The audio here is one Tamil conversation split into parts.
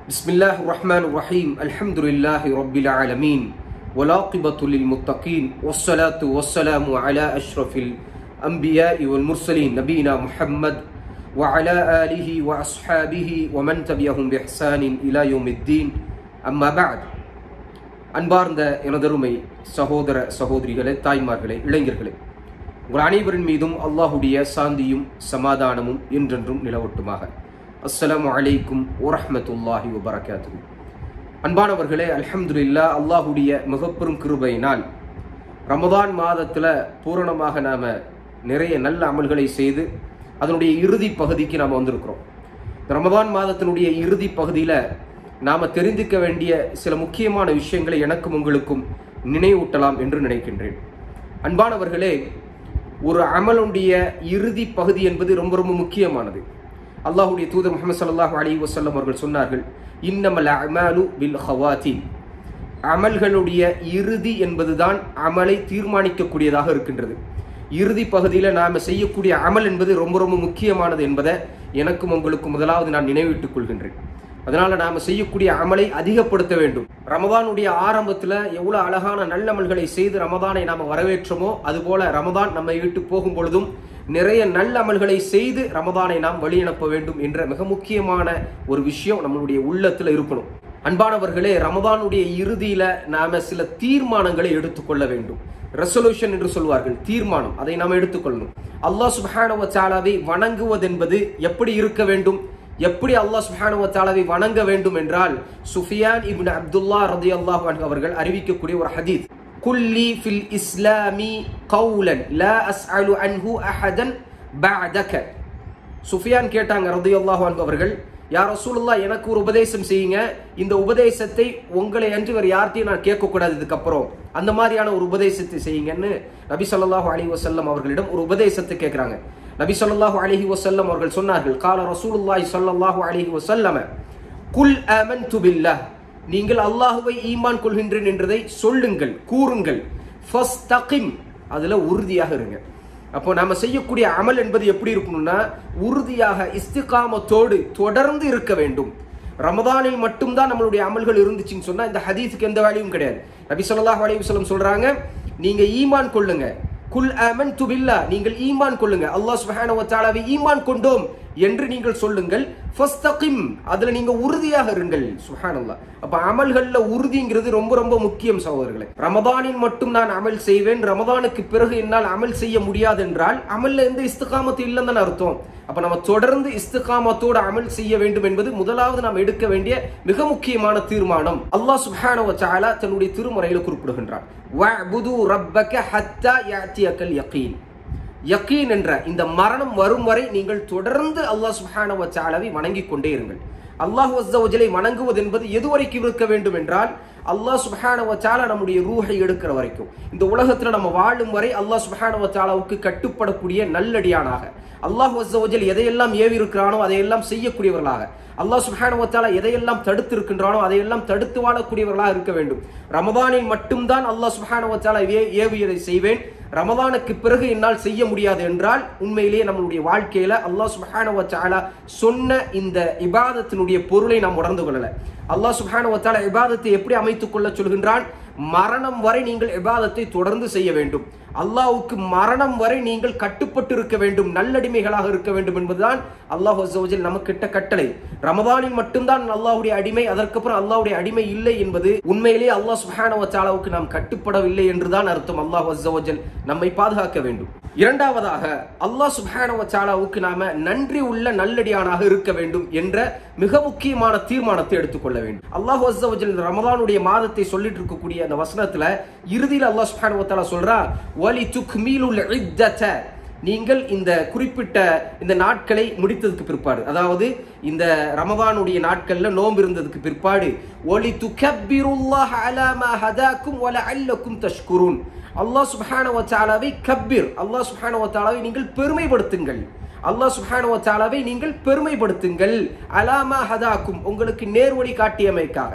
بسم الله الرحمن الرحيم الحمد لله رب العالمين والعاقبة للمتقين والصلاة والسلام على أشرف الأنبياء والمرسلين نبينا محمد وعلى آله وأصحابه ومن تبعهم بإحسان إلى يوم الدين أما بعد அன்பார்ந்த எனதருமை சகோதர சகோதரிகளே தாய்மார்களே இளைஞர்களே உங்கள் அனைவரின் மீதும் அல்லாஹுடைய சாந்தியும் சமாதானமும் என்றென்றும் நிலவட்டுமாக அஸ்ஸலாமு அலைக்கும் வரஹ்மத்துல்லாஹி வபரகாத்து அன்பானவர்களே அல்ஹம்துலில்லா அல்லாஹுடைய மிகப்பெரும் கிருபையினால் ரமதான் மாதத்தில் பூரணமாக நாம் நிறைய நல்ல அமல்களை செய்து அதனுடைய இறுதி பகுதிக்கு நாம் வந்திருக்கிறோம் இந்த ரமதான் மாதத்தினுடைய இறுதி பகுதியில் நாம் தெரிந்துக்க வேண்டிய சில முக்கியமான விஷயங்களை எனக்கும் உங்களுக்கும் நினைவூட்டலாம் என்று நினைக்கின்றேன் அன்பானவர்களே ஒரு அமலுடைய இறுதி பகுதி என்பது ரொம்ப ரொம்ப முக்கியமானது அல்லாஹுடைய தூதர் முகமது சல்லாஹூ அலி வசல்லம் அவர்கள் சொன்னார்கள் இன்னமல் அமாலு பில் ஹவாத்தி அமல்களுடைய இறுதி என்பதுதான் அமலை தீர்மானிக்கக்கூடியதாக இருக்கின்றது இறுதி பகுதியில் நாம் செய்யக்கூடிய அமல் என்பது ரொம்ப ரொம்ப முக்கியமானது என்பதை எனக்கும் உங்களுக்கும் முதலாவது நான் நினைவிட்டுக் கொள்கின்றேன் அதனால நாம செய்யக்கூடிய அமலை அதிகப்படுத்த வேண்டும் ரமதானுடைய ஆரம்பத்துல எவ்வளவு அழகான நல்லமல்களை செய்து ரமதானை நாம வரவேற்றோமோ அதுபோல ரமதான் நம்மை விட்டு போகும் பொழுதும் நிறைய நல்ல அமல்களை செய்து ரமதானை நாம் வழியனுப்ப வேண்டும் என்ற மிக முக்கியமான ஒரு விஷயம் நம்மளுடைய உள்ளத்துல இருக்கணும் அன்பானவர்களே ரமதானுடைய இறுதியில நாம சில தீர்மானங்களை எடுத்துக்கொள்ள வேண்டும் ரெசல்யூஷன் என்று சொல்வார்கள் தீர்மானம் அதை நாம் எடுத்துக்கொள்ளணும் அல்லாஹ் சுபானவ சாலாவை வணங்குவதென்பது எப்படி இருக்க வேண்டும் எப்படி அல்லாஹ் சுஹானுவ தாலாவை வணங்க வேண்டும் என்றால் சுஃபியான் இப்னு அப்துல்லா ரதி அல்லாஹ் அவர்கள் அறிவிக்கக்கூடிய ஒரு ஹதீத் குல்லி ஃபில் இஸ்லாமி கவுலன் லா அஸ்அலு அன்ஹு அஹதன் பஅதக சுஃபியான் கேட்டாங்க ரதி அல்லாஹ் அவர்கள் யார் ரசூலுல்லா எனக்கு ஒரு உபதேசம் செய்யுங்க இந்த உபதேசத்தை உங்களை அன்று வேறு யார்ட்டையும் நான் கேட்கக்கூடாது இதுக்கப்புறம் அந்த மாதிரியான ஒரு உபதேசத்தை செய்யுங்கன்னு நபி சொல்லாஹு அலி வசல்லம் அவர்களிடம் ஒரு உபதேசத்தை கேட்குறாங்க நபி சொல்லாஹு அலிஹி வசல்லம் அவர்கள் சொன்னார்கள் கால ரசூலுல்லாஹி சொல்லல்லாஹு அலிஹி வசல்லம குல் அமன் துபில்லா நீங்கள் அல்லாஹுவை ஈமான் கொள்கின்றேன் என்றதை சொல்லுங்கள் கூறுங்கள் அதுல உறுதியாக இருங்க அப்போ நாம செய்யக்கூடிய அமல் என்பது எப்படி இருக்கணும்னா உறுதியாக இஸ்திகாமத்தோடு தொடர்ந்து இருக்க வேண்டும் ரமதானில் மட்டும்தான் நம்மளுடைய அமல்கள் இருந்துச்சுன்னு சொன்னா இந்த ஹதீஸுக்கு எந்த வேலையும் கிடையாது நபி சொல்லாஹ் அலைவசலம் சொல்றாங்க நீங்க ஈமான் கொள்ளுங்க குல் அமன் துபில்லா நீங்கள் ஈமான் கொள்ளுங்க அல்லாஹ் சுபஹானஹு வ ஈமான் கொண்டோம் என்று நீங்கள் சொல்லுங்கள் ஃபஸ்தகிம் அதுல நீங்க உறுதியாக இருங்கள் சுஹானல்லா அப்ப அமல்கள்ல உறுதிங்கிறது ரொம்ப ரொம்ப முக்கியம் சகோதரர்களே ரமதானில் மட்டும் நான் அமல் செய்வேன் ரமதானுக்கு பிறகு என்னால் அமல் செய்ய முடியாது என்றால் அமல்ல எந்த இஸ்துகாமத்து இல்லைன்னு அர்த்தம் அப்ப நம்ம தொடர்ந்து இஸ்துகாமத்தோடு அமல் செய்ய வேண்டும் என்பது முதலாவது நாம் எடுக்க வேண்டிய மிக முக்கியமான தீர்மானம் அல்லாஹ் சுப்ஹானஹு வ தஆலா தன்னுடைய திருமறையில குறிப்பிடுகின்றான் வஅபுது ரப்பக ஹத்தா யாத்தியக்கல் யகீன் யக்கீன் என்ற இந்த மரணம் வரும் வரை நீங்கள் தொடர்ந்து அல்லாஹ் சுஹான வச்சாலவை வணங்கிக் கொண்டே இருங்கள் அல்லாஹ் வஸ்தவஜலை வணங்குவது என்பது எது வரைக்கும் இருக்க வேண்டும் என்றால் அல்லாஹ் சுபஹான வச்சால நம்முடைய ரூஹை எடுக்கிற வரைக்கும் இந்த உலகத்துல நம்ம வாழும் வரை அல்லாஹ் சுபஹான வச்சாலாவுக்கு கட்டுப்படக்கூடிய நல்லடியானாக அல்லாஹ் வஸ்தவஜல் எதையெல்லாம் ஏவி இருக்கிறானோ அதையெல்லாம் செய்யக்கூடியவர்களாக அல்லாஹ் சுஹான வச்சாலா எதையெல்லாம் தடுத்து இருக்கின்றானோ அதையெல்லாம் தடுத்து வாழக்கூடியவர்களாக இருக்க வேண்டும் ரமதானில் மட்டும்தான் அல்லாஹ் சுஹான வச்சாலா ஏவியதை செய்வேன் ரமதானுக்கு பிறகு என்னால் செய்ய முடியாது என்றால் உண்மையிலேயே நம்மளுடைய வாழ்க்கையில அல்லாஹ் சுபஹான வச்சாலா சொன்ன இந்த இபாதத்தினுடைய பொருளை நாம் உணர்ந்து கொள்ளல அல்லாஹ் சுபஹான வச்சாலா இபாதத்தை எப்படி அமைத்துக் கொள்ள சொல்கின்றான் மரணம் வரை நீங்கள் இபாதத்தை தொடர்ந்து செய்ய வேண்டும் அல்லாஹுக்கு மரணம் வரை நீங்கள் கட்டுப்பட்டு இருக்க வேண்டும் நல்லடிமைகளாக இருக்க வேண்டும் என்பதுதான் அல்லாஹ் நமக்கிட்ட கட்டளை ரமதானில் மட்டும்தான் அல்லாஹுடைய அடிமை அதற்கப்புறம் அல்லாஹுடைய அடிமை இல்லை என்பது உண்மையிலேயே அல்லாஹ் சுஹான வச்சாலாவுக்கு நாம் கட்டுப்படவில்லை என்றுதான் அர்த்தம் அல்லாஹ் அஸ்ஸவஜல் நம்மை பாதுகாக்க வேண்டும் இரண்டாவதாக அல்லாஹ் சுஹான வச்சாலாவுக்கு நாம நன்றி உள்ள நல்லடியானாக இருக்க வேண்டும் என்ற மிக முக்கியமான தீர்மானத்தை எடுத்துக்கொள்ள வேண்டும் அல்லாஹ் அஸ்ஸவஜல் ரமதானுடைய மாதத்தை சொல்லிட்டு இருக்கக்கூடிய அந்த வசனத்துல இறுதியில் அல்லாஹ் சுஹான வத்தாலா சொல்றா வலி துக்மீலுல் இத்தத நீங்கள் இந்த குறிப்பிட்ட இந்த நாட்களை முடித்ததுக்கு பிற்பாடு அதாவது இந்த ரமதானுடைய நாட்கள்ல நோன்பு இருந்ததுக்கு பிற்பாடு ஒலி துகப்பிருல்லாஹ் அலா மா ஹதாக்கும் வல அல்லக்கும் தஷ்குரூன் அல்லாஹ் சுப்ஹான வ தஆலாவை கப்பிர் அல்லாஹ் சுப்ஹான வ தஆலாவை நீங்கள் பெருமைப்படுத்துங்கள் அல்லாஹ் சுப்ஹான வ தஆலாவை நீங்கள் பெருமைப்படுத்துங்கள் அலாமா ஹதாக்கும் உங்களுக்கு நேர்வழி காட்டியமைக்காக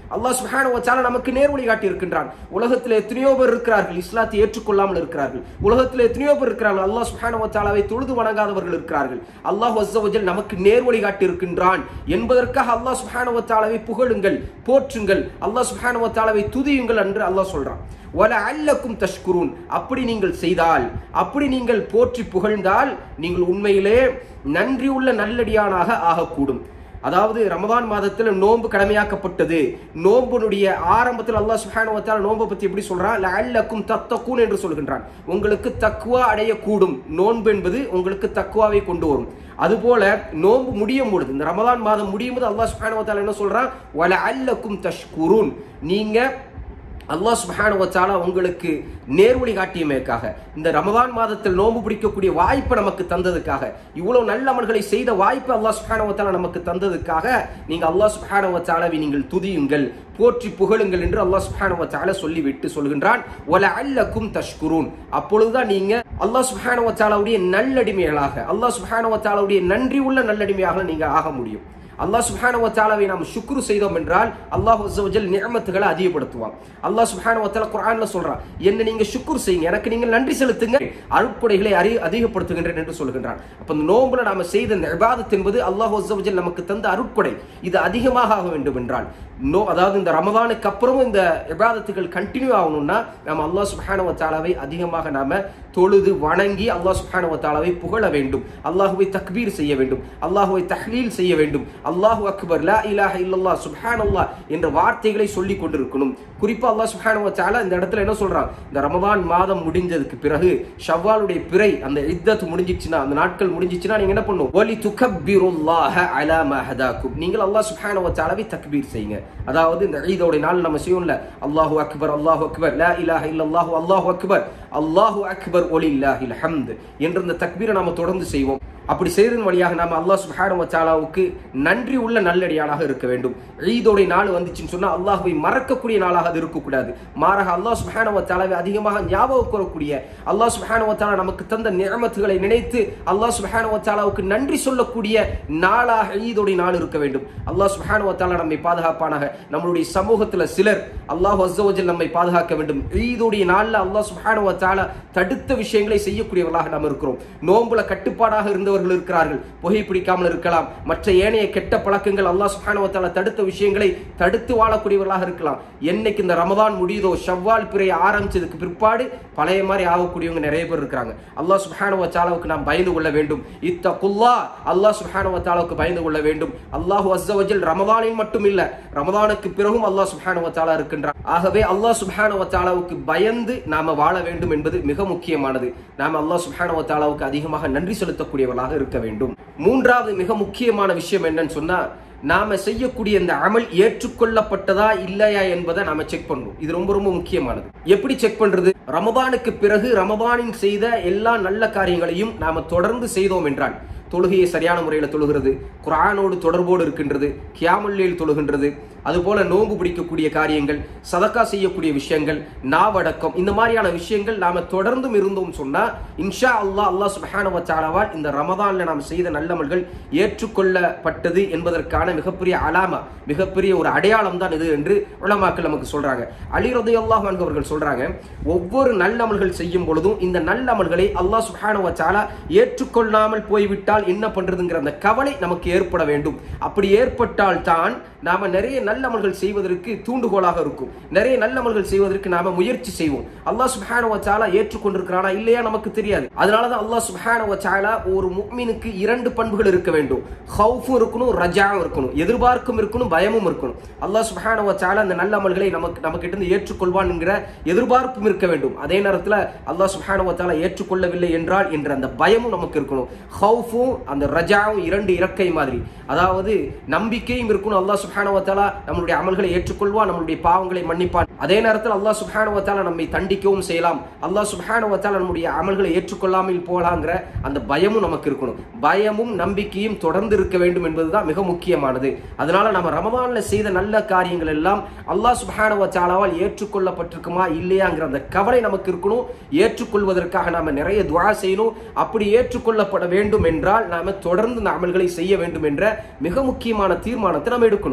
அல்லாஹ் சுப்ஹானஹு வ தஆலா நமக்கு நேர்வழி காட்டி இருக்கின்றான் உலகத்தில் எத்தனையோ பேர் இருக்கிறார்கள் இஸ்லாத்தை ஏற்றுக்கொள்ளாமல் இருக்கிறார்கள் உலகத்தில் எத்தனையோ பேர் இருக்கிறார்கள் அல்லாஹ் சுப்ஹானஹு வ தஆலாவை தொழுது வணங்காதவர்கள் இருக்கிறார்கள் அல்லாஹ் அஸ்ஸவஜல் நமக்கு நேர்வழி காட்டி இருக்கின்றான் என்பதற்காக அல்லாஹ் சுப்ஹானஹு வ தஆலாவை புகழுங்கள் போற்றுங்கள் அல்லாஹ் சுப்ஹானஹு வ தஆலாவை துதியுங்கள் என்று அல்லாஹ் சொல்றான் வல அல்லக்கும் தஷ்குரூன் அப்படி நீங்கள் செய்தால் அப்படி நீங்கள் போற்றி புகழ்ந்தால் நீங்கள் உண்மையிலே நன்றியுள்ள நல்லடியானாக ஆகக்கூடும் அதாவது ரமதான் மாதத்தில் நோன்பு கடமையாக்கப்பட்டது நோன்புனுடைய ஆரம்பத்தில் அல்லாஹ் சுப்ஹானஹு வ தஆலா நோன்பை பத்தி எப்படி சொல்றான் லஅல்லக்கும் தத்தக்கூன் என்று சொல்கின்றான் உங்களுக்கு தக்குவா அடையக்கூடும் நோன்பு என்பது உங்களுக்கு தக்குவாவை கொண்டு வரும் அதுபோல நோன்பு முடியும் பொழுது இந்த ரமதான் மாதம் முடியும் போது அல்லாஹ் சுப்ஹானஹு வ தஆலா என்ன சொல்றான் வல அல்லக்கும் தஷ்குரூன் நீங்க அல்லாஹ் சுப்ஹானஹு வ தஆலா உங்களுக்கு நேர்வழி காட்டியமைக்காக இந்த ரமதான் மாதத்தில் நோன்பு பிடிக்கக்கூடிய வாய்ப்பை நமக்கு தந்ததுக்காக இவ்வளவு நல்ல அமல்களை செய்த வாய்ப்பை அல்லாஹ் சுப்ஹானஹு வ தஆலா நமக்கு தந்ததுக்காக நீங்க அல்லாஹ் சுப்ஹானஹு வ தஆலாவை நீங்கள் துதியுங்கள் போற்றி புகழுங்கள் என்று அல்லாஹ் சுப்ஹானஹு வ தஆலா சொல்லிவிட்டு சொல்கின்றான் வல அல்லக்கும் தஷ்குரூன் அப்பொழுதுதான் நீங்க அல்லாஹ் சுப்ஹானஹு வ தஆலாவுடைய நல்லடிமைகளாக அல்லாஹ் சுப்ஹானஹு வ தஆலாவுடைய நன்றி உள்ள நல்லடிமையாக நீங்க ஆக முடியும் அல்லாஹ் சுப்ஹானஹு வ தஆலாவை நாம் ஷுக்ரு செய்தோம் என்றால் அல்லாஹ் அஸ்ஸவஜல் நிஅமத்துகளை அதிகப்படுத்துவான் அல்லாஹ் சுப்ஹானஹு வ தஆலா குர்ஆன்ல சொல்றான் என்ன நீங்க ஷுக்ர் செய்யுங்க எனக்கு நீங்கள் நன்றி செலுத்துங்க அருட்கொடைகளை அறி அதிகப்படுத்துகின்றேன் என்று சொல்கின்றான் அப்ப இந்த நோன்புல நாம செய்த இந்த இபாதத் என்பது அல்லாஹ் அஸ்ஸவஜல் நமக்கு தந்த அருட்கொடை இது அதிகமாக ஆக வேண்டும் என்றால் நோ அதாவது இந்த ரமதானுக்கு அப்புறமும் இந்த இபாதத்துகள் கண்டினியூ ஆகணும்னா நம்ம அல்லாஹ் சுப்ஹானஹு வ தஆலாவை அதிகமாக நாம தொழுது வணங்கி அல்லாஹ் சுப்ஹானஹு வ தஆலாவை புகழ வேண்டும் அல்லாஹ்வை தக்பீர் செய்ய வேண்டும் அல்லாஹ்வை தஹ்லீல் செய்ய வேண்டும் அல்லாஹு அக்பர் லா இலாஹ இல்லல்லாஹ் சுப்ஹானல்லாஹ் என்ற வார்த்தைகளை சொல்லி கொண்டிருக்கணும் குறிப்பா அல்லாஹ் சுப்ஹானஹு வ தஆலா இந்த இடத்துல என்ன சொல்றான் இந்த ரமதான் மாதம் முடிஞ்சதுக்கு பிறகு ஷவ்வாலுடைய பிறை அந்த இத்தத் முடிஞ்சிச்சுனா அந்த நாட்கள் முடிஞ்சிச்சுனா நீங்க என்ன பண்ணும் வலி துகப்பிருல்லாஹ அலா மா ஹதாக்கும் நீங்கள் அல்லாஹ் சுப்ஹானஹு வ தஆலாவை தக்பீர் செய்யுங்க அதாவது இந்த ஈதோட நாள் நம்ம செய்யோம்ல அல்லாஹு அக்பர் அல்லாஹு அக்பர் லா இலாஹ இல்லல்லாஹு அல்லாஹு அக்பர் அல்லாஹு அக்பர் ஒலில்லாஹில் ஹம்த் என்ற இந்த தக்பீரை நாம தொடர்ந்து செய்வோம் அப்படி செய்ததன் வழியாக நாம அல்லாஹ் சுப்ஹானஹு வ தஆலாவுக்கு நன்றி உள்ள நல்லடியானாக இருக்க வேண்டும் ஈதோடைய நாள் வந்துச்சுன்னு சொன்னா அல்லாஹ்வை மறக்கக்கூடிய நாளாக அது இருக்கக்கூடாது மாறாக அல்லாஹ் சுப்ஹானஹு வ தஆலாவை அதிகமாக ஞாபகம் கூறக்கூடிய அல்லாஹ் சுப்ஹானஹு வ தஆலா நமக்கு தந்த நிஅமத்துகளை நினைத்து அல்லாஹ் சுப்ஹானஹு வ தஆலாவுக்கு நன்றி சொல்லக்கூடிய நாளாக ஈதோடைய நாள் இருக்க வேண்டும் அல்லாஹ் சுப்ஹானஹு வ தஆலா நம்மை பாதுகாப்பானாக நம்மளுடைய சமூகத்துல சிலர் அல்லாஹ் அஸ்ஸவஜல் நம்மை பாதுகாக்க வேண்டும் ஈதுடைய நாள்ல அல்லாஹ் சுப்ஹானஹு வ தஆலா தடுத்த விஷயங்களை செய்யக்கூடியவர்களாக நாம் இருக்கிறோம் நோன்புல கட்டுப்பாடாக இருந்தவர்கள் இருக்கிறார்கள் புகைப்பிடிக்காமல் இருக்கலாம் மற்ற ஏனைய கெட்ட பழக்கங்கள் அல்லாஹ் சுப்ஹானஹு வ தஆலா தடுத்த விஷயங்களை தடுத்து வாழக்கூடியவர்களாக இருக்கலாம் என்னைக்கு இந்த ரமதான் முடியுதோ ஷவ்வால் பிறை ஆரம்பிச்சதுக்கு பிற்பாடு பழைய மாதிரி ஆகக்கூடியவங்க நிறைய பேர் இருக்கிறாங்க அல்லாஹ் சுப்ஹானஹு வ தஆலாவுக்கு நாம் பயந்து கொள்ள வேண்டும் இத்தகுல்லா அல்லாஹ் சுப்ஹானஹு வ தஆலாவுக்கு பயந்து கொள்ள வேண்டும் அல்லாஹ் அஸ்ஸவஜல் ரமதானில் மட்டும் இல்ல ரமதானுக்கு பிறகும் அல்லாஹ் சுப்ஹானஹு வ தஆலா இருக்கின்றான் ஆகவே அல்லாஹ் சுப்ஹானஹு வ தஆலாவுக்கு பயந்து நாம வாழ வேண்டும் என்பது மிக முக்கியமானது நாம அல்லாஹ் சுப்ஹானஹு வ தஆலாவுக்கு அதிகமாக நன்றி செலுத்தக்கூடியவர்களாக இருக்க வேண்டும் மூன்றாவது மிக முக்கியமான விஷயம் என்னன்னு சொன்னா நாம செய்யக்கூடிய இந்த அமல் ஏற்றுக்கொள்ளப்பட்டதா இல்லையா என்பதை நாம செக் பண்ணணும் இது ரொம்ப ரொம்ப முக்கியமானது எப்படி செக் பண்றது ரமபானுக்கு பிறகு ரமபானின் செய்த எல்லா நல்ல காரியங்களையும் நாம தொடர்ந்து செய்தோம் என்றால் தொழுகையை சரியான முறையில் தொழுகிறது குரானோடு தொடர்போடு இருக்கின்றது கியாமுல்லில் தொழுகின்றது அதுபோல நோன்பு பிடிக்கக்கூடிய காரியங்கள் சதக்கா செய்யக்கூடிய விஷயங்கள் நாவடக்கம் இந்த மாதிரியான விஷயங்கள் நாம தொடர்ந்தும் இருந்தோம் சொன்னா இன்ஷா அல்லாஹ் அல்லாஹ் சுப்ஹானஹு வ தஆலாவால் இந்த ரமதான்ல நாம் செய்த நல்லமல்கள் ஏற்றுக்கொள்ளப்பட்டது என்பதற்கான மிகப்பெரிய அலாமா மிகப்பெரிய ஒரு அடையாளம் தான் இது என்று உலமாக்கள் நமக்கு சொல்றாங்க அலி ரலியல்லாஹு அன்ஹு அவர்கள் சொல்றாங்க ஒவ்வொரு நல்லமல்கள் செய்யும் பொழுதும் இந்த நல்லமல்களை அல்லாஹ் சுப்ஹானஹு வ தஆலா ஏற்றுக்கொள்ளாமல் போய்விட்டால் என்ன பண்றதுங்கிற அந்த கவலை நமக்கு ஏற்பட வேண்டும் அப்படி ஏற்பட்டால் தான் நாம நிறைய நல்லமல்கள் செய்வதற்கு தூண்டுகோலாக இருக்கும் நிறைய நல்லமல்கள் செய்வதற்கு நாம முயற்சி செய்வோம் அல்லாஹ் சுப்ஹானஹு வ தஆலா ஏற்றுக்கொண்டிருக்கிறானா இல்லையா நமக்கு தெரியாது அதனால தான் அல்லாஹ் சுப்ஹானஹு வ தஆலா ஒரு முஃமினுக்கு இரண்டு பண்புகள் இருக்க வேண்டும் ஹவுஃபும் இருக்கணும் ரஜாவும் இருக்கணும் எதிர்பார்க்கும் இருக்கணும் பயமும் இருக்கணும் அல்லாஹ் சுப்ஹானஹு வ தஆலா அந்த நல்ல அமல்களை நமக்கு நமக்கு இருந்து ஏற்றுக்கொள்வான் என்கிற எதிர்பார்ப்பும் இருக்க வேண்டும் அதே நேரத்தில் அல்லாஹ் சுப்ஹானஹு வ தஆலா ஏற்றுக்கொள்ளவில்லை என்றால் என்ற அந்த பயமும் நமக்கு இருக்கணும் ஹவுஃபும் அந்த ரஜாவும் இரண்டு இறக்கை மாதிரி அதாவது நம்பிக்கையும் இருக்கணும் அல்லாஹ் சுப்ஹானஹு வ தஆலா நம்மளுடைய அமல்களை ஏற்றுக்கொள்வான் நம்மளுடைய பாவங்களை மன்னிப்பான் அதே நேரத்தில் அல்லாஹ் சுப்ஹானஹு வ தஆலா நம்மை தண்டிக்கவும் செய்யலாம் அல்லாஹ் சுப்ஹானஹு வ தஆலா நம்முடைய அமல்களை ஏற்றுக்கொள்ளாமல் போலாங்கிற அந்த பயமும் நமக்கு இருக்கணும் பயமும் நம்பிக்கையும் தொடர்ந்து இருக்க வேண்டும் என்பதுதான் மிக முக்கியமானது அதனால நம்ம ரமதான்ல செய்த நல்ல காரியங்கள் எல்லாம் அல்லாஹ் சுப்ஹானஹு வ தஆலாவால் ஏற்றுக்கொள்ளப்பட்டிருக்குமா இல்லையாங்கிற அந்த கவலை நமக்கு இருக்கணும் ஏற்றுக்கொள்வதற்காக நாம நிறைய துஆ செய்யணும் அப்படி ஏற்றுக்கொள்ளப்பட வேண்டும் என்றால் நாம தொடர்ந்து இந்த அமல்களை செய்ய வேண்டும் என்ற மிக முக்கியமான தீர்மானத்தை நாம் எடுக்கணும்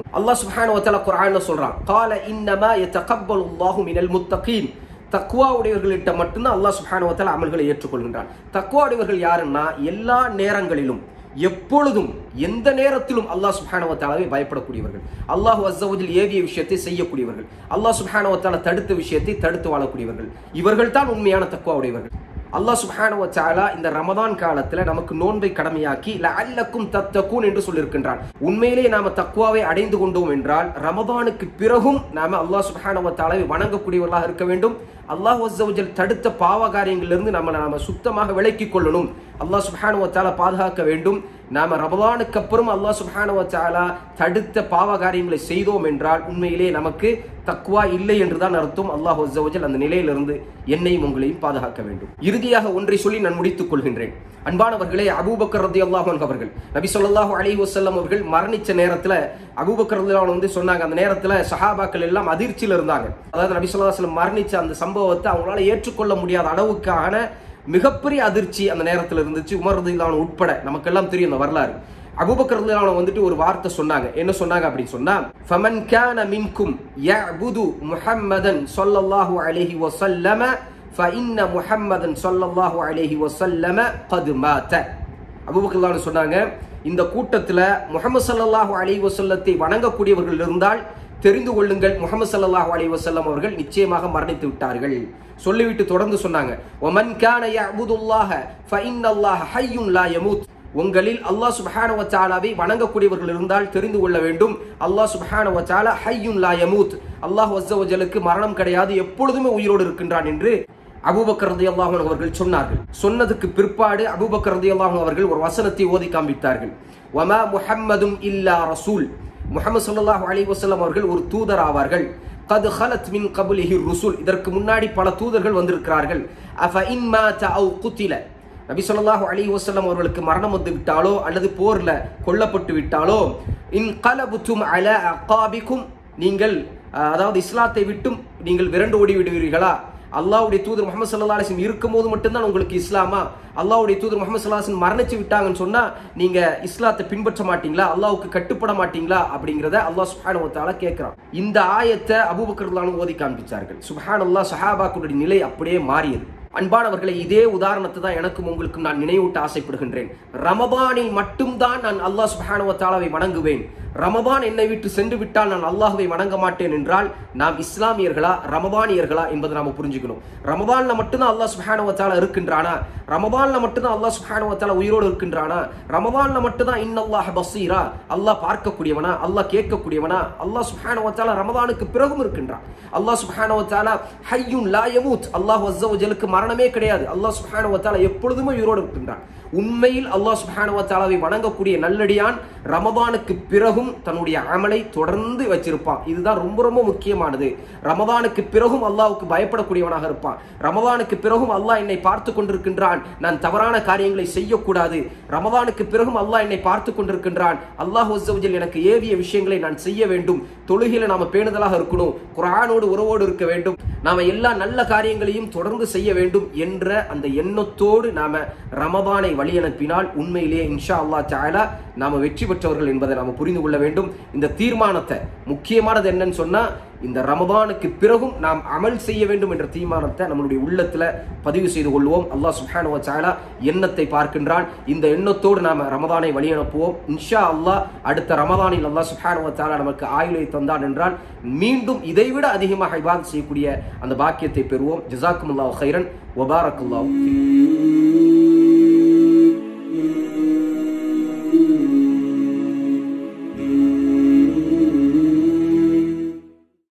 அல்லாஹ் சுப்ஹானஹு வ தஆலா குர்ஆன்ல சொல்றான் قال انما يتقبل الله من المتقين தக்குவா உடையவர்களிட்ட மட்டும்தான் அல்லாஹ் சுப்ஹானஹு வ தஆலா அமல்களை ஏற்றுக்கொள்கின்றான் தக்குவா உடையவர்கள் யாருன்னா எல்லா நேரங்களிலும் எப்பொழுதும் எந்த நேரத்திலும் அல்லாஹ் சுப்ஹானஹு வ தஆலாவை பயப்படக்கூடியவர்கள் அல்லாஹ் அஸ்ஸவஜல் ஏவிய விஷயத்தை செய்யக்கூடியவர்கள் அல்லாஹ் சுப்ஹானஹு வ தஆலா தடுத்த விஷயத்தை தடுத்து வாழக்கூடியவர்கள் இவர்கள் தான் உண்மையான தக்குவா உடையவர்கள் அல்லாஹ் சுப்ஹானஹு வ தஆலா இந்த ரமதான் காலத்துல நமக்கு நோன்பை கடமையாக்கி லஅல்லக்கும் தத்தகூன் என்று சொல்லியிருக்கின்றான் உண்மையிலேயே நாம தக்வாவை அடைந்து கொண்டோம் என்றால் ரமதானுக்கு பிறகும் நாம அல்லாஹ் சுப்ஹானஹு வ தஆலாவை வணங்கக்கூடியவர்களாக இருக்க வேண்டும் அல்லாஹ் அஸ்ஸவஜல் தடுத்த பாவ காரியங்களிலிருந்து நம்மளை நாம சுத்தமாக விலக்கிக் கொள்ளணும் அல்லாஹ் சுப்ஹானஹு வ தஆலா பாதுகாக்க வேண்டும் நாம ரமதானுக்கு அப்புறம் அல்லாஹ் சுப்ஹானஹு வ தஆலா தடுத்த பாவ காரியங்களை செய்தோம் என்றால் உண்மையிலே நமக்கு தக்வா இல்லை என்றுதான் அர்த்தம் அல்லாஹ் அஸ்ஸவஜல் அந்த நிலையிலிருந்து என்னையும் உங்களையும் பாதுகாக்க வேண்டும் இறுதியாக ஒன்றை சொல்லி நான் முடித்துக் கொள்கின்றேன் அன்பானவர்களே அபூபக்கர் ரதி அல்லாஹ் அவர்கள் நபி ஸல்லல்லாஹு அலைஹி வஸல்லம் அவர்கள் மரணிச்ச நேரத்துல அபூபக்கர் ரதி வந்து சொன்னாங்க அந்த நேரத்துல சஹாபாக்கள் எல்லாம் அதிர்ச்சியில இருந்தாங்க அதாவது நபி ஸல்லல்லாஹு அலைஹி வஸல்லம் மரணிச்ச அந்த சம்பவத்தை அவங்களால ஏற்றுக்கொள்ள முடியாத அளவுக்கான மிகப்பெரிய அதிர்ச்சி அந்த நேரத்துல இருந்துச்சு உமர் ரதில்லான் உட்பட நமக்கெல்லாம் தெரியும் அந்த வரலாறு அபூபக்கர் ரலியல்லாஹு வந்துட்டு ஒரு வார்த்தை சொன்னாங்க என்ன சொன்னாங்க அப்படின்னு சொன்னா ஃபமன் கான மின்கும் யஅபுது முஹம்மதன் ஸல்லல்லாஹு அலைஹி வஸல்லம ஃபஇன்ன முஹம்மதன் ஸல்லல்லாஹு அலைஹி வஸல்லம கத் மாத அபூபக்கர் ரலியல்லாஹு சொன்னாங்க இந்த கூட்டத்துல முஹம்மது ஸல்லல்லாஹு அலைஹி வஸல்லத்தை வணங்கக்கூடியவர்கள் இருந்தால் தெரிந்து கொள்ளுங்கள் முகமது ஸல்லல்லாஹு அலைஹி வஸல்லம் அவர்கள் நிச்சயமாக மரணித்து விட்டார்கள் சொல்லிவிட்டு தொடர்ந்து சொன்னாங்க ஒமன் கான யஅபுதுல்லாஹ ஃபஇன்னல்லாஹ ஹய்யுன் லா யமூத் உங்களில் அல்லாஹ் சுப்ஹானஹு வ தஆலாவை வணங்கக்கூடியவர்கள் இருந்தால் தெரிந்து கொள்ள வேண்டும் அல்லாஹ் சுப்ஹானஹு வ தஆலா ஹய்யுன் லா யமூத் அல்லாஹ் அஸ்ஸ வஜலுக்கு மரணம் கிடையாது எப்பொழுதுமே உயிரோடு இருக்கின்றான் என்று அபூபக்கர் ரலியல்லாஹு அன்ஹு அவர்கள் சொன்னார்கள் சொன்னதுக்கு பிற்பாடு அபூபக்கர் ரலியல்லாஹு அன்ஹு அவர்கள் ஒரு வசனத்தை ஓதி காண்பித்தார்கள் வமா முஹம்மதும் இல்லா ரசூல் முஹம்மது ஸல்லல்லாஹு அலைஹி வஸல்லம் அவர்கள் ஒரு தூதர் ஆவார்கள் கது ஹலத் மின் கபுலிஹி ருசுல் இதற்கு முன்னாடி பல தூதர்கள் வந்திருக்கிறார்கள் அஃப இன் மாத அவு குத்தில நபி ஸல்லல்லாஹு அலைஹி வஸல்லம் அவர்களுக்கு மரணம் வந்து விட்டாலோ அல்லது போர்ல கொல்லப்பட்டு விட்டாலோ இன் கலபுத்தும் அல அகாபிக்கும் நீங்கள் அஹ், அதாவது இஸ்லாத்தை விட்டும் நீங்கள் விரண்டு ஓடி விடுவீர்களா அல்லாஹ்வுடைய தூதர் முகமது சல்லா அலிஸ்லம் இருக்கும்போது மட்டும்தான் உங்களுக்கு இஸ்லாமா அல்லாஹ்வுடைய தூதர் முகமது சல்லா அலிஸ்லம் மரணிச்சு விட்டாங்கன்னு சொன்னா நீங்க இஸ்லாத்தை பின்பற்ற மாட்டீங்களா அல்லாஹ்வுக்கு கட்டுப்பட மாட்டீங்களா அப்படிங்கறத அல்லாஹ் சுப்ஹானஹு வ தஆலா கேட்கிறான் இந்த ஆயத்தை அபூபக்கர் ரலியல்லாஹு அன்ஹு ஓதி காண்பிச்சார்கள் சுப்ஹானல்லாஹ் சஹாபாக்களுடைய நிலை அப்படியே மாறியது அன்பானவர்களை இதே உதாரணத்தை தான் எனக்கும் உங்களுக்கும் நான் நினைவூட்ட ஆசைப்படுகின்றேன் ரமபானில் மட்டும்தான் நான் அல்லாஹ் சுப்ஹானஹு வ தஆலாவை வணங்குவேன் ரமபான் என்னை விட்டு சென்று விட்டால் நான் அல்லாஹ்வை வணங்க மாட்டேன் என்றால் நாம் இஸ்லாமியர்களா ரமபானியர்களா என்பதை நாம புரிஞ்சுக்கணும் ரமபான்ல மட்டும்தான் அல்லாஹ் சுப்ஹானஹு வ தஆலா இருக்கின்றானா ரமபான்ல மட்டும்தான் அல்லாஹ் சுப்ஹானஹு வ தஆலா உயிரோடு இருக்கின்றானா ரமபான்ல மட்டும்தான் இன்னல்லாஹ் பஸீரா அல்லாஹ் பார்க்கக்கூடியவனா அல்லாஹ் கேட்கக்கூடியவனா அல்லாஹ் சுப்ஹானஹு வ தஆலா ரமதானுக்கு பிறகும் இருக்கின்றான் அல்லாஹ் சுப்ஹானஹு வ தஆலா ஹய்யுன் லா யமூத் அல்லாஹ் அஸ்ஸ வஜலுக்கு மரணமே கிடையாது அல்லாஹ் சுப்ஹானஹு வ தஆலா எப்பொழுதுமே உயிரோடு இருக்கின்றான் உண்மையில் அல்லாஹ் சுப்ஹானஹு வ தஆலாவை வணங்கக்கூடிய நல்லடியான் ரமதானுக்கு பிறகும் தன்னுடைய அமலை தொடர்ந்து வச்சிருப்பான் இதுதான் ரொம்ப ரொம்ப முக்கியமானது ரமதானுக்கு பிறகும் அல்லாஹ்வுக்கு பயப்படக்கூடியவனாக இருப்பான் ரமதானுக்கு பிறகும் அல்லாஹ் என்னை பார்த்து கொண்டிருக்கின்றான் நான் தவறான காரியங்களை செய்யக்கூடாது ரமதானுக்கு பிறகும் அல்லாஹ் என்னை பார்த்து கொண்டிருக்கின்றான் அல்லாஹ் அஸ்ஸவஜல் எனக்கு ஏவிய விஷயங்களை நான் செய்ய வேண்டும் தொழுகையில நாம பேணுதலாக இருக்கணும் குர்ஆனோடு உறவோடு இருக்க வேண்டும் நாம எல்லா நல்ல காரியங்களையும் தொடர்ந்து செய்ய வேண்டும் என்ற அந்த எண்ணத்தோடு நாம ரமதானை வழி அனுப்பினால் உண்மையிலேயே இன்ஷா அல்லாஹ் தஆலா நாம வெற்றி பெற்றவர்கள் என்பதை நாம புரிந்து கொள்ள வேண்டும் இந்த தீர்மானத்தை முக்கியமானது என்னன்னு சொன்னா இந்த ரமதானுக்கு பிறகும் நாம் அமல் செய்ய வேண்டும் என்ற தீர்மானத்தை நம்மளுடைய உள்ளத்துல பதிவு செய்து கொள்வோம் அல்லாஹ் சுப்ஹானஹு வ தஆலா எண்ணத்தை பார்க்கின்றான் இந்த எண்ணத்தோடு நாம ரமதானை வழி அனுப்புவோம் இன்ஷா அல்லாஹ் அடுத்த ரமதானில் அல்லாஹ் சுப்ஹானஹு வ தஆலா நமக்கு ஆயுளை தந்தான் என்றால் மீண்டும் இதைவிட அதிகமாக இபாதத் செய்யக்கூடிய அந்த பாக்கியத்தை பெறுவோம் ஜஸாக்குமுல்லாஹு ஹைரன் வபாரக்குல்லாஹு ஃபீக்கும்